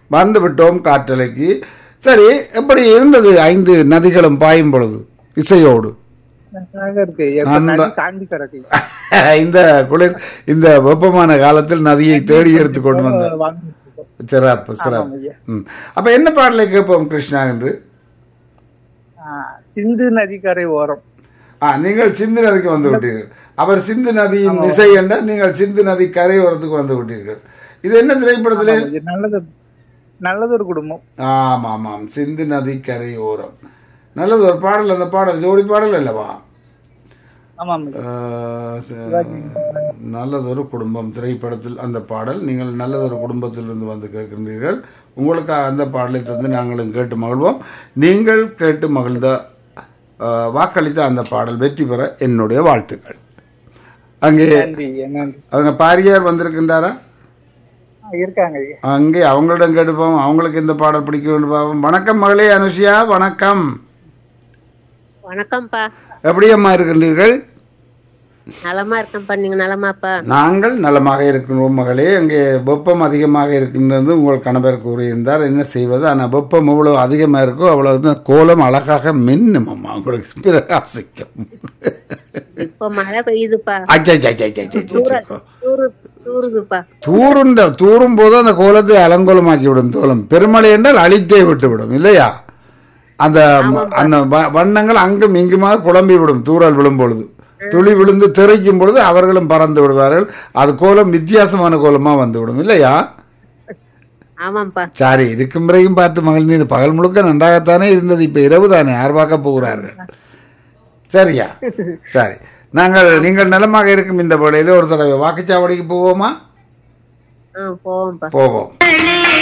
வந்து விட்டோம் காற்றலைக்கு சரி எப்படி இருந்தது ஐந்து நதிகளும் பாயும் பொழுது இசையோடு நன்றாக இருக்கு எப்ப அந்த- நதி தாண்டி கிடக்கு இந்த குளிர் இந்த வெப்பமான காலத்தில் நதியை தேடி எடுத்து கொண்டு வந்த வாங்கிட்டு இருக்கோம். சிறப்பு சிறப்பு ஐயா. ம். அப்ப என்ன பாடலை கேட்போம் கிருஷ்ணா என்று ஆ, சிந்து நதிக்கரை ஓரம் ஆ நீங்கள் சிந்து நதிக்கு வந்து விட்டீர்கள் அவர் சிந்து நதியின் இசை என்றால் நீங்கள் சிந்து நதி கரையோரத்துக்கு வந்து விட்டீர்கள் இது என்ன திரைப்படத்திலே இது நல்லது நல்லதொரு குடும்பம் ஆமாம் ஆமாம் சிந்து நதி கரையோரம் நல்லது ஒரு பாடல் அந்த பாடல் ஜோடி பாடல் அல்லவா ஆமாம் ஐயா. ஆஹ் ச- நல்லதொரு குடும்பம் திரைப்படத்தில் அந்த பாடல் நீங்கள் நல்லதொரு குடும்பத்திலிருந்து வந்து கேட்கின்றீர்கள் உங்களுக்கு அந்த பாடலை தந்து நாங்களும் கேட்டு மகிழ்வோம் நீங்கள் கேட்டு மகிழ்ந்த ஆஹ், வாக்களித்த அந்த பாடல் வெற்றி பெற என்னுடைய வாழ்த்துக்கள் அங்கே நன்றி ஐயா, நன்றி அவங்க பாரியார் வந்திருக்கின்றாரா ஆ, இருக்காங்க ஐயா அங்கே அவங்களிடம் கேட்டுப்போம் அவங்களுக்கு இந்த பாடல் பிடிக்கும் பார்ப்போம் வணக்கம் மகளே அனுஷியா வணக்கம் வணக்கம்ப்பா எப்படி அம்மா இருக்கின்றீர்கள் நலமா இருக்கேன்ப்பா நீங்க நலமாப்பா நாங்கள் நலமாக இருக்கின்றோம் மகளே அங்கே வெப்பம் அதிகமாக இருக்கின்றது உங்கள் கணவர் கூறியிருந்தார் என்ன செய்வது ஆனால் வெப்பம் எவ்வளவு அதிகமாக இருக்கோ அவ்வளவு தான் கோலம் அழகாக மின்னும் அம்மா உங்களுக்கு பிரகாசிக்கும் இப்ப மழை பெய்யுதுப்பா அச்சா, அச்சா, அச்சா, அச்சா, அச்சா, அச்சா. தூரு தூருதுப்பா தூருண்ட தூரும் போது அந்த கோலத்தை அலங்கோலமாக்கி விடும் தோலம் பெருமழை என்றால் அழித்தே விட்டு விடும் இல்லையா அந்த அந்த வ- வண்ணங்கள் அங்கும் இங்குமாக குழம்பி விடும் தூறல் விழும் பொழுது துளி விழுந்து தெறிக்கும் பொழுது அவர்களும் பறந்து விடுவார்கள் அது கோலம் வித்தியாசமான கோலமா வந்து விடும் இல்லையா ஆமாப்பா சாரி இருக்கும் வரைக்கும் பார்த்து மகிழ்ந்து இது பகல் முழுக்க நன்றாகத்தானே இருந்தது இப்ப இரவு தானே யார் பார்க்க போகிறார்கள் சரியா சரி நாங்கள் நீங்கள் நலமாக இருக்கும் இந்த வேளையில ஒரு தடவை வாக்குச்சாவடிக்கு போவோமா ஆ போவோம்ப்பா போவோம்